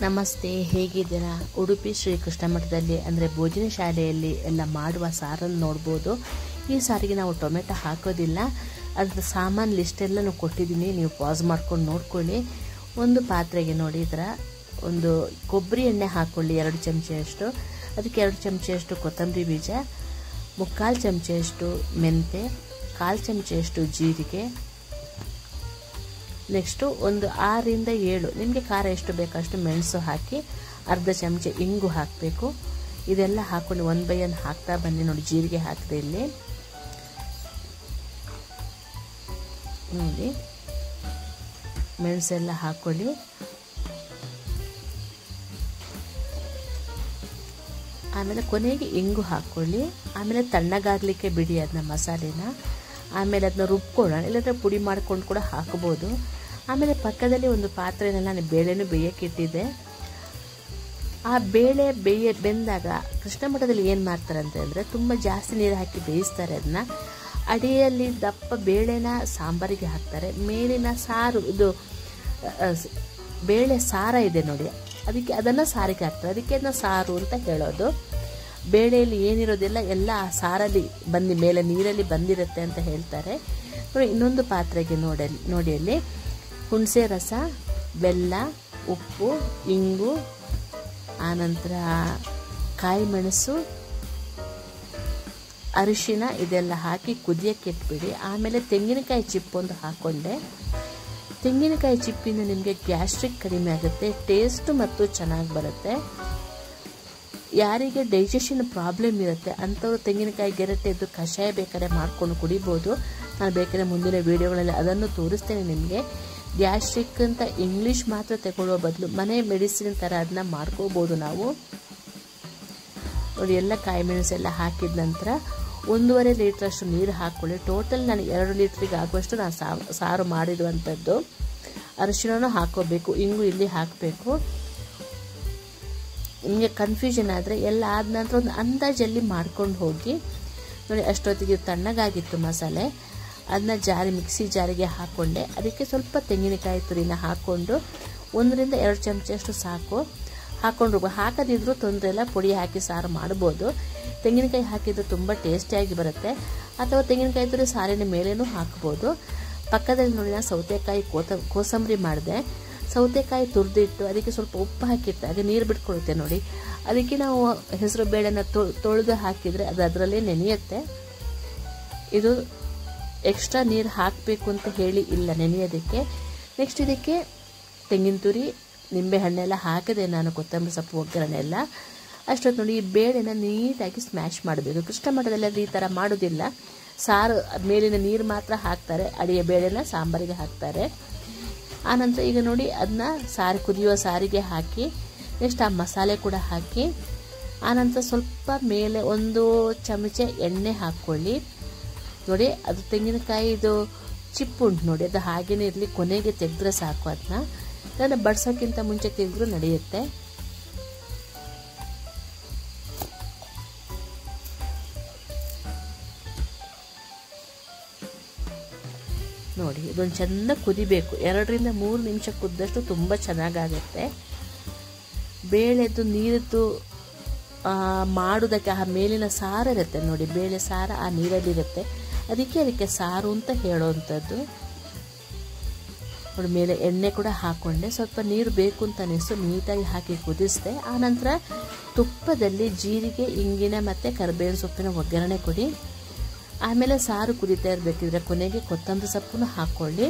ನಮಸ್ತೆ ಹೇಗಿದ್ದೀರಾ ಉಡುಪಿ ಶ್ರೀಕೃಷ್ಣ ಮಠದಲ್ಲಿ ಅಂದರೆ ಭೋಜನ ಶಾಲೆಯಲ್ಲಿ ಎಲ್ಲ ಮಾಡುವ ಸಾರನ್ನು ನೋಡ್ಬೋದು ಈ ಸಾರಿಗೆ ನಾವು ಟೊಮೆಟೊ ಹಾಕೋದಿಲ್ಲ ಅದ್ರ ಸಾಮಾನು ಲಿಸ್ಟೆಲ್ಲನೂ ಕೊಟ್ಟಿದ್ದೀನಿ ನೀವು ಪಾಸ್ ಮಾಡ್ಕೊಂಡು ನೋಡ್ಕೊಳ್ಳಿ ಒಂದು ಪಾತ್ರೆಗೆ ನೋಡಿ ಈ ಥರ ಒಂದು ಕೊಬ್ಬರಿ ಎಣ್ಣೆ ಹಾಕ್ಕೊಳ್ಳಿ ಎರಡು ಚಮಚೆಯಷ್ಟು ಅದಕ್ಕೆ ಎರಡು ಚಮಚೆಯಷ್ಟು ಕೊತ್ತಂಬರಿ ಬೀಜ ಮುಕ್ಕಾಲು ಚಮಚೆಯಷ್ಟು ಮೆಂತೆ ಕಾಲು ಚಮಚೆಯಷ್ಟು ಜೀರಿಗೆ ನೆಕ್ಸ್ಟು ಒಂದು ಆರರಿಂದ ಏಳು ನಿಮಗೆ ಖಾರ ಎಷ್ಟು ಬೇಕಷ್ಟು ಮೆಣಸು ಹಾಕಿ ಅರ್ಧ ಚಮಚ ಇಂಗು ಹಾಕಬೇಕು ಇದೆಲ್ಲ ಹಾಕ್ಕೊಂಡು ಒನ್ ಬೈ ಒನ್ ಹಾಕ್ತಾ ಬನ್ನಿ ನೋಡಿ ಜೀರಿಗೆ ಹಾಕಿದೆ ಇಲ್ಲಿ ನೋಡಿ ಮೆಣಸೆಲ್ಲ ಹಾಕ್ಕೊಳ್ಳಿ ಆಮೇಲೆ ಕೊನೆಗೆ ಇಂಗು ಹಾಕ್ಕೊಳ್ಳಿ ಆಮೇಲೆ ತಣ್ಣಗಾಗಲಿಕ್ಕೆ ಬಿಡಿ ಅದನ್ನ ಮಸಾಲೆನ ಆಮೇಲೆ ಅದನ್ನ ರುಬ್ಕೊಳ್ಳೋಣ ಇಲ್ಲಾಂದರೆ ಪುಡಿ ಮಾಡ್ಕೊಂಡು ಕೂಡ ಹಾಕ್ಬೋದು ಆಮೇಲೆ ಪಕ್ಕದಲ್ಲಿ ಒಂದು ಪಾತ್ರೆನೆಲ್ಲ ನಾನು ಬೇಳೆನೂ ಬೇಯಕ್ಕೆ ಇಟ್ಟಿದ್ದೆ ಆ ಬೇಳೆ ಬೇಯ ಬೆಂದಾಗ ಕೃಷ್ಣ ಮಠದಲ್ಲಿ ಏನು ಮಾಡ್ತಾರೆ ಅಂತ ಅಂದರೆ ತುಂಬ ಜಾಸ್ತಿ ನೀರು ಹಾಕಿ ಬೇಯಿಸ್ತಾರೆ ಅದನ್ನ ಅಡಿಯಲ್ಲಿ ದಪ್ಪ ಬೇಳೆನ ಸಾಂಬಾರಿಗೆ ಹಾಕ್ತಾರೆ ಮೇಲಿನ ಸಾರು ಇದು ಬೇಳೆ ಸಾರ ಇದೆ ನೋಡಿ ಅದಕ್ಕೆ ಅದನ್ನು ಸಾರಿಗೆ ಹಾಕ್ತಾರೆ ಅದಕ್ಕೆ ಅದನ್ನ ಸಾರು ಅಂತ ಹೇಳೋದು ಬೇಳೆಯಲ್ಲಿ ಏನಿರೋದಿಲ್ಲ ಎಲ್ಲ ಆ ಸಾರಲ್ಲಿ ಬಂದು ಮೇಲೆ ನೀರಲ್ಲಿ ಬಂದಿರುತ್ತೆ ಅಂತ ಹೇಳ್ತಾರೆ ನೋಡಿ ಇನ್ನೊಂದು ಪಾತ್ರೆಗೆ ನೋಡಿ ನೋಡಿ ಅಲ್ಲಿ ಹುಣಸೆ ರಸ ಬೆಲ್ಲ ಉಪ್ಪು ಇಂಗು ಆನಂತರ ಕಾಯಿ ಮೆಣಸು ಅರಿಶಿನ ಇದೆಲ್ಲ ಹಾಕಿ ಕುದಿಯಕ್ಕೆ ಇಟ್ಬಿಡಿ ಆಮೇಲೆ ತೆಂಗಿನಕಾಯಿ ಚಿಪ್ಪೊಂದು ಹಾಕ್ಕೊಂಡೆ ತೆಂಗಿನಕಾಯಿ ಚಿಪ್ಪಿಂದ ನಿಮಗೆ ಗ್ಯಾಸ್ಟ್ರಿಕ್ ಕಡಿಮೆ ಆಗುತ್ತೆ ಟೇಸ್ಟ್ ಮತ್ತು ಚೆನ್ನಾಗಿ ಬರುತ್ತೆ ಯಾರಿಗೆ ಡೈಜೆಷನ್ ಪ್ರಾಬ್ಲಮ್ ಇರುತ್ತೆ ಅಂಥವ್ರು ತೆಂಗಿನಕಾಯಿ ಗೆರಟೆದ್ದು ಕಷಾಯ ಬೇಕಾದ್ರೆ ಮಾಡ್ಕೊಂಡು ಕುಡಿಬೋದು ನಾನು ಬೇಕಾದ್ರೆ ಮುಂದಿನ ವೀಡಿಯೋಗಳಲ್ಲಿ ಅದನ್ನು ತೋರಿಸ್ತೇನೆ ನಿಮಗೆ ಗ್ಯಾಸ್ಟ್ರಿಕ್ ಅಂತ ಇಂಗ್ಲೀಷ್ ಮಾತ್ರ ತಗೊಳ್ಳೋ ಬದಲು ಮನೆ ಮೆಡಿಸಿನ್ ಥರ ಅದನ್ನ ಮಾಡ್ಕೋಬೋದು ನಾವು ನೋಡಿ ಎಲ್ಲ ಕಾಯಿ ಮೆಣಸೆಲ್ಲ ಹಾಕಿದ ನಂತರ ಒಂದೂವರೆ ಲೀಟ್ರಷ್ಟು ನೀರು ಹಾಕ್ಕೊಳ್ಳಿ ಟೋಟಲ್ ನಾನು ಎರಡು ಲೀಟ್ರಿಗೆ ಆಗುವಷ್ಟು ನಾನು ಸಾರು ಮಾಡಿರುವಂಥದ್ದು ಅರಿಶಿಣನೂ ಹಾಕೋಬೇಕು ಇಂಗು ಇಲ್ಲಿ ಹಾಕಬೇಕು ನಿಮಗೆ ಕನ್ಫ್ಯೂಷನ್ ಆದರೆ ಎಲ್ಲ ಆದ ನಂತರ ಒಂದು ಅಂದಾಜಲ್ಲಿ ಮಾಡ್ಕೊಂಡು ಹೋಗಿ ನೋಡಿ ಅಷ್ಟೊತ್ತಿಗೆ ತಣ್ಣಗಾಗಿತ್ತು ಮಸಾಲೆ ಅದನ್ನ ಜಾರಿ ಮಿಕ್ಸಿ ಜಾರಿಗೆ ಹಾಕ್ಕೊಂಡೆ ಅದಕ್ಕೆ ಸ್ವಲ್ಪ ತೆಂಗಿನಕಾಯಿ ತುರಿನ ಹಾಕ್ಕೊಂಡು ಒಂದರಿಂದ ಎರಡು ಚಮಚಷ್ಟು ಸಾಕು ಹಾಕ್ಕೊಂಡು ಹಾಕದಿದ್ರೂ ತೊಂದರೆ ಇಲ್ಲ ಪುಡಿ ಹಾಕಿ ಸಾರು ಮಾಡ್ಬೋದು ತೆಂಗಿನಕಾಯಿ ಹಾಕಿದ್ರೆ ತುಂಬ ಟೇಸ್ಟಿಯಾಗಿ ಬರುತ್ತೆ ಅಥವಾ ತೆಂಗಿನಕಾಯಿ ತುರಿ ಸಾರಿನ ಮೇಲೇನೂ ಹಾಕ್ಬೋದು ಪಕ್ಕದಲ್ಲಿ ನೋಡಿ ನಾನು ಸೌತೆಕಾಯಿ ಕೋತ ಕೋಸಂಬರಿ ಮಾಡಿದೆ ಸೌತೆಕಾಯಿ ತುರಿದಿಟ್ಟು ಅದಕ್ಕೆ ಸ್ವಲ್ಪ ಉಪ್ಪು ಹಾಕಿಟ್ಟು ಹಾಗೆ ನೀರು ಬಿಟ್ಕೊಳುತ್ತೆ ನೋಡಿ ಅದಕ್ಕೆ ನಾವು ಹೆಸರು ಬೇಳೆನ ತೊಳೆದು ಹಾಕಿದರೆ ಅದು ಅದರಲ್ಲೇ ನೆನೆಯುತ್ತೆ ಇದು ಎಕ್ಸ್ಟ್ರಾ ನೀರು ಹಾಕಬೇಕು ಅಂತ ಹೇಳಿ ಇಲ್ಲ ನೆನೆಯೋದಕ್ಕೆ ನೆಕ್ಸ್ಟ್ ಇದಕ್ಕೆ ತೆಂಗಿನ ತುರಿ ನಿಂಬೆಹಣ್ಣೆಲ್ಲ ಹಾಕಿದೆ ನಾನು ಕೊತ್ತಂಬರಿ ಸೊಪ್ಪು ಒಗ್ಗರಣೆ ಎಲ್ಲ ಅಷ್ಟೊತ್ತು ನೋಡಿ ಈ ಬೇಳೆನ ನೀಟಾಗಿ ಸ್ಮ್ಯಾಶ್ ಮಾಡಬೇಕು ಕೃಷ್ಣ ಮಠದಲ್ಲಿ ಅದು ಈ ಥರ ಮಾಡೋದಿಲ್ಲ ಸಾರು ಮೇಲಿನ ನೀರು ಮಾತ್ರ ಹಾಕ್ತಾರೆ ಅಡಿಯ ಬೇಳೆನ ಸಾಂಬಾರಿಗೆ ಹಾಕ್ತಾರೆ ಆನಂತರ ಈಗ ನೋಡಿ ಅದನ್ನ ಸಾರು ಕುದಿಯುವ ಸಾರಿಗೆ ಹಾಕಿ ನೆಕ್ಸ್ಟ್ ಆ ಮಸಾಲೆ ಕೂಡ ಹಾಕಿ ಆನಂತರ ಸ್ವಲ್ಪ ಮೇಲೆ ಒಂದು ಚಮಚ ಎಣ್ಣೆ ಹಾಕ್ಕೊಳ್ಳಿ ನೋಡಿ ಅದು ತೆಂಗಿನಕಾಯಿದು ಚಿಪ್ಪು ಉಂಟು ನೋಡಿ ಅದು ಹಾಗೇನೇ ಇರಲಿ ಕೊನೆಗೆ ತೆಗೆದ್ರೆ ಸಾಕು ಅದನ್ನ ಅದನ್ನು ಬಡ್ಸೋಕ್ಕಿಂತ ಮುಂಚೆ ತೆಗೆದ್ರೂ ನಡೆಯುತ್ತೆ ನೋಡಿ ಇದೊಂದು ಚೆಂದ ಕುದಿಬೇಕು ಎರಡರಿಂದ ಮೂರು ನಿಮಿಷ ಕುದ್ದಷ್ಟು ತುಂಬ ಚೆನ್ನಾಗಾಗುತ್ತೆ ಬೇಳೆದು ನೀರದ್ದು ಮಾಡೋದಕ್ಕೆ ಆ ಮೇಲಿನ ಸಾರು ಇರುತ್ತೆ ನೋಡಿ ಬೇಳೆ ಸಾರ ಆ ನೀರಲ್ಲಿರುತ್ತೆ ಅದಕ್ಕೆ ಅದಕ್ಕೆ ಸಾರು ಅಂತ ಹೇಳೋವಂಥದ್ದು ನೋಡಿ ಮೇಲೆ ಎಣ್ಣೆ ಕೂಡ ಹಾಕ್ಕೊಂಡೆ ಸ್ವಲ್ಪ ನೀರು ಬೇಕು ಅಂತ ಅನಿಸ್ತು ನೀಟಾಗಿ ಹಾಕಿ ಕುದಿಸಿದೆ ಆನಂತರ ತುಪ್ಪದಲ್ಲಿ ಜೀರಿಗೆ ಇಂಗಿನ ಮತ್ತು ಕರಿಬೇವಿನ ಸೊಪ್ಪಿನ ಒಗ್ಗರಣೆ ಕೊಡಿ ಆಮೇಲೆ ಸಾರು ಕುದಿತಾ ಇರಬೇಕಿದ್ರೆ ಕೊನೆಗೆ ಕೊತ್ತಂಬರಿ ಸೊಪ್ಪನ್ನು ಹಾಕ್ಕೊಳ್ಳಿ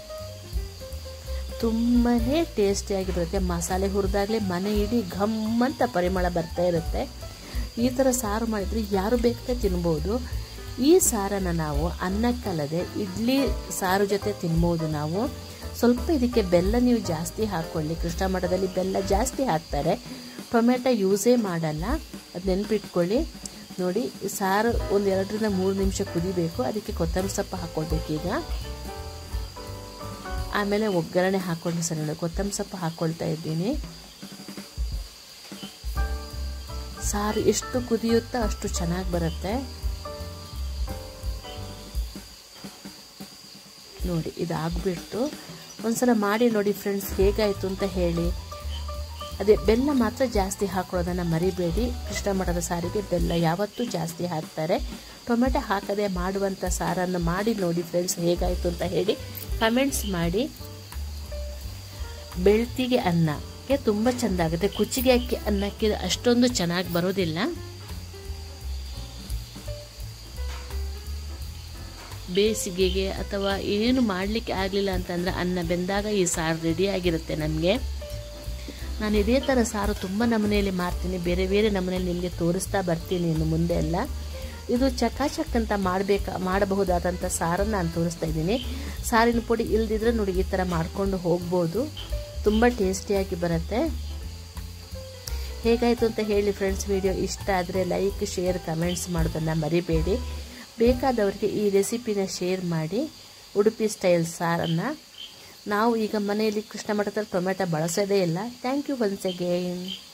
ತುಂಬಾ ಟೇಸ್ಟಿಯಾಗಿ ಬರುತ್ತೆ ಮಸಾಲೆ ಹುರಿದಾಗಲೇ ಮನೆ ಇಡೀ ಘಮ್ ಅಂತ ಪರಿಮಳ ಬರ್ತಾ ಇರುತ್ತೆ ಈ ಥರ ಸಾರು ಮಾಡಿದರೆ ಯಾರು ಬೇಕಾದ್ರೆ ತಿನ್ಬೋದು ಈ ಸಾರನ್ನು ನಾವು ಅನ್ನಕ್ಕಲ್ಲದೆ ಇಡ್ಲಿ ಸಾರು ಜೊತೆ ತಿನ್ಬೋದು ನಾವು ಸ್ವಲ್ಪ ಇದಕ್ಕೆ ಬೆಲ್ಲ ನೀವು ಜಾಸ್ತಿ ಹಾಕ್ಕೊಳ್ಳಿ ಕೃಷ್ಣ ಮಠದಲ್ಲಿ ಬೆಲ್ಲ ಜಾಸ್ತಿ ಹಾಕ್ತಾರೆ ಟೊಮೆಟೊ ಯೂಸೇ ಮಾಡಲ್ಲ ಅದು ನೆನಪಿಟ್ಕೊಳ್ಳಿ ನೋಡಿ ಸಾರು ಒಂದು ಎರಡರಿಂದ ಮೂರು ನಿಮಿಷ ಕುದಿಬೇಕು ಅದಕ್ಕೆ ಕೊತ್ತಂಬರಿ ಸೊಪ್ಪು ಹಾಕ್ಕೊಳ್ಬೇಕೀಗ ಆಮೇಲೆ ಒಗ್ಗರಣೆ ಹಾಕ್ಕೊಂಡು ಸರಿ ನೋಡಿ ಕೊತ್ತಂಬರಿ ಸೊಪ್ಪು ಹಾಕ್ಕೊಳ್ತಾ ಇದ್ದೀನಿ ಸಾರು ಎಷ್ಟು ಕುದಿಯುತ್ತೋ ಅಷ್ಟು ಚೆನ್ನಾಗಿ ಬರುತ್ತೆ ನೋಡಿ ಇದಾಗ್ಬಿಟ್ಟು ಒಂದ್ಸಲ ಮಾಡಿ ನೋಡಿ ಫ್ರೆಂಡ್ಸ್ ಹೇಗಾಯಿತು ಅಂತ ಹೇಳಿ ಅದೇ ಬೆಲ್ಲ ಮಾತ್ರ ಜಾಸ್ತಿ ಹಾಕೊಳ್ಳೋದನ್ನು ಮರಿಬೇಡಿ ಕೃಷ್ಣ ಮಠದ ಸಾರಿಗೆ ಬೆಲ್ಲ ಯಾವತ್ತೂ ಜಾಸ್ತಿ ಹಾಕ್ತಾರೆ ಟೊಮೆಟೊ ಹಾಕದೆ ಮಾಡುವಂಥ ಸಾರನ್ನು ಮಾಡಿ ನೋಡಿ ಫ್ರೆಂಡ್ಸ್ ಹೇಗಾಯಿತು ಅಂತ ಹೇಳಿ ಕಮೆಂಟ್ಸ್ ಮಾಡಿ ಬೆಳ್ತಿಗೆ ಅನ್ನಕ್ಕೆ ತುಂಬ ಚೆಂದ ಆಗುತ್ತೆ ಕುಚ್ಚಿಗೆ ಅಕ್ಕಿ ಅನ್ನಕ್ಕೆ ಅಷ್ಟೊಂದು ಚೆನ್ನಾಗಿ ಬರೋದಿಲ್ಲ ಬೇಸಿಗೆಗೆ ಅಥವಾ ಏನು ಮಾಡಲಿಕ್ಕೆ ಆಗಲಿಲ್ಲ ಅಂತಂದರೆ ಅನ್ನ ಬೆಂದಾಗ ಈ ಸಾರು ರೆಡಿಯಾಗಿರುತ್ತೆ ನಮಗೆ ನಾನು ಇದೇ ಥರ ಸಾರು ತುಂಬ ನಮನೆಯಲ್ಲಿ ಮಾಡ್ತೀನಿ ಬೇರೆ ಬೇರೆ ನಮನೆಯಲ್ಲಿ ನಿಮಗೆ ತೋರಿಸ್ತಾ ಬರ್ತೀನಿ ಇನ್ನು ಮುಂದೆ ಎಲ್ಲ ಇದು ಚಕಾಚಕ್ ಅಂತ ಮಾಡಬೇಕಾ ಮಾಡಬಹುದಾದಂಥ ಸಾರನ್ನು ನಾನು ತೋರಿಸ್ತಾ ಇದ್ದೀನಿ ಸಾರಿನ ಪುಡಿ ಇಲ್ದಿದ್ರೆ ನೋಡಿ ಈ ಥರ ಮಾಡಿಕೊಂಡು ಹೋಗ್ಬೋದು ತುಂಬ ಟೇಸ್ಟಿಯಾಗಿ ಬರುತ್ತೆ ಹೇಗಾಯಿತು ಅಂತ ಹೇಳಿ ಫ್ರೆಂಡ್ಸ್ ವಿಡಿಯೋ ಇಷ್ಟ ಆದರೆ ಲೈಕ್ ಶೇರ್ ಕಮೆಂಟ್ಸ್ ಮಾಡೋದನ್ನು ಮರಿಬೇಡಿ ಬೇಕಾದವರಿಗೆ ಈ ರೆಸಿಪಿನ ಶೇರ್ ಮಾಡಿ ಉಡುಪಿ ಸ್ಟೈಲ್ ಸಾರನ್ನು ನಾವು ಈಗ ಮನೆಯಲ್ಲಿ ಕೃಷ್ಣ ಮಠದಲ್ಲಿ ಟೊಮೆಟೊ ಬಳಸೋದೇ ಇಲ್ಲ ಥ್ಯಾಂಕ್ ಯು ಒನ್ಸ್ ಅಗೇನ್